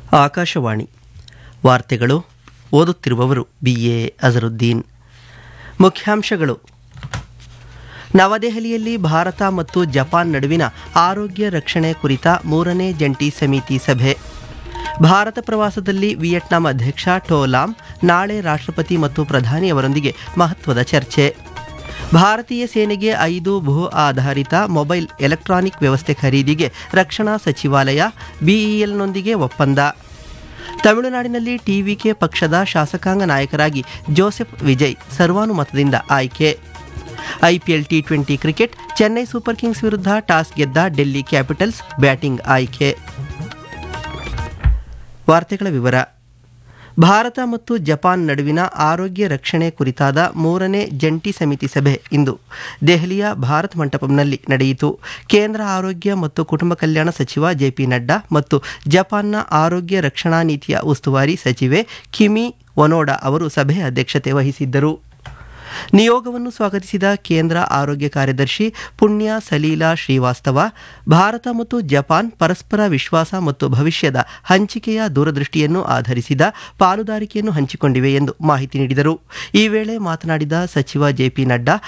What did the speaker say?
ಆಕಾಶವಾಣಿ ವಾರ್ತೆಗಳು ಓದುತ್ತಿರುವವರು B A Azharuddin ಮುಖ್ಯಾಂಶಗಳು ನವದೆಹಲಿಯಲ್ಲಿ ಭಾರತ ಮತ್ತು ಜಪಾನ್ ನಡುವಿನ ಆರೋಗ್ಯ ರಕ್ಷಣೆ ಕುರಿತ ಮೂರನೇ ಜಂಟಿ ಸಮಿತಿ ಸಭೆ ಭಾರತ ಪ್ರವಾಸದಲ್ಲಿ ವಿಯೆಟ್ನಾಂ ಅಧ್ಯಕ್ಷ ಟೋಲಾಮ್ ನಾಳೆ ರಾಷ್ಟ್ರಪತಿ ಮತ್ತು ಪ್ರಧಾನಿ ಅವರೊಂದಿಗೆ ಮಹತ್ವದ ಚರ್ಚೆ ಭಾರತೀಯ ಸೇನೆಗೆ ಐದು ಭೂ ಆಧಾರಿತ ಮೊಬೈಲ್ ಎಲೆಕ್ಟ್ರಾನಿಕ್ ವ್ಯವಸ್ಥೆ ಖರೀದಿಗೆ ರಕ್ಷಣಾ ಸಚಿವಾಲಯ ಬಿಇಎಲ್ನೊಂದಿಗೆ ಒಪ್ಪಂದ ತಮಿಳುನಾಡಿನಲ್ಲಿ ಟಿವಿಕೆ ಪಕ್ಷದ ಶಾಸಕಾಂಗ ನಾಯಕರಾಗಿ ಜೋಸೆಫ್ ವಿಜಯ್ ಸರ್ವಾನುಮತದಿಂದ ಆಯ್ಕೆ IPL T twenty cricket Chennai Super Kings ವಿರುದ್ಧ ಟಾಸ್ ಗೆದ್ದ ಡೆಲ್ಲಿ ಕ್ಯಾಪಿಟಲ್ಸ್ ಬ್ಯಾಟಿಂಗ್ ಆಯ್ಕೆ ವಾರ್ತೆಗಳ ವಿವರ ಭಾರತ ಮತ್ತು ಜಪಾನ್ ನಡುವಿನ ಆರೋಗ್ಯ ರಕ್ಷಣೆ ಕುರಿತಾದ ಮೂರನೇ ಜಂಟಿ ಸಮಿತಿ ಸಭೆ ಇಂದು ದೆಹಲಿಯ ಭಾರತ್ ಮಂಟಪಂನಲ್ಲಿ ನಡೆಯಿತು ಕೇಂದ್ರ ಆರೋಗ್ಯ ಮತ್ತು ಕುಟುಂಬ ಕಲ್ಯಾಣ ಸಚಿವ ಜೆಪಿ ನಡ್ಡಾ ಮತ್ತು ಜಪಾನ್ನ ಆರೋಗ್ಯ ರಕ್ಷಣಾ ನೀತಿಯ ಉಸ್ತುವಾರಿ ಸಚಿವೆ ಕಿಮಿ ಒನೋಡಾ ಅವರು ಸಭೆಯ ಅಧ್ಯಕ್ಷತೆ ವಹಿಸಿದ್ದರು ನಿಯೋಗವನ್ನು ಸ್ವಾಗತಿಸಿದ ಕೇಂದ್ರ ಆರೋಗ್ಯ ಕಾರ್ಯದರ್ಶಿ ಪುಣ್ಯ ಸಲೀಲಾ ಶ್ರೀವಾಸ್ತವ ಭಾರತ ಮತ್ತು ಜಪಾನ್ ಪರಸ್ಪರ ವಿಶ್ವಾಸ ಮತ್ತು ಭವಿಷ್ಯದ ಹಂಚಿಕೆಯ ದೂರದೃಷ್ಟಿಯನ್ನು ಆಧರಿಸಿದ ಪಾಲುದಾರಿಕೆಯನ್ನು ಹಂಚಿಕೊಂಡಿವೆ ಎಂದು ಮಾಹಿತಿ ನೀಡಿದರು ಈ ವೇಳೆ ಮಾತನಾಡಿದ ಸಚಿವ ಜೆಪಿ ನಡ್ಡಾ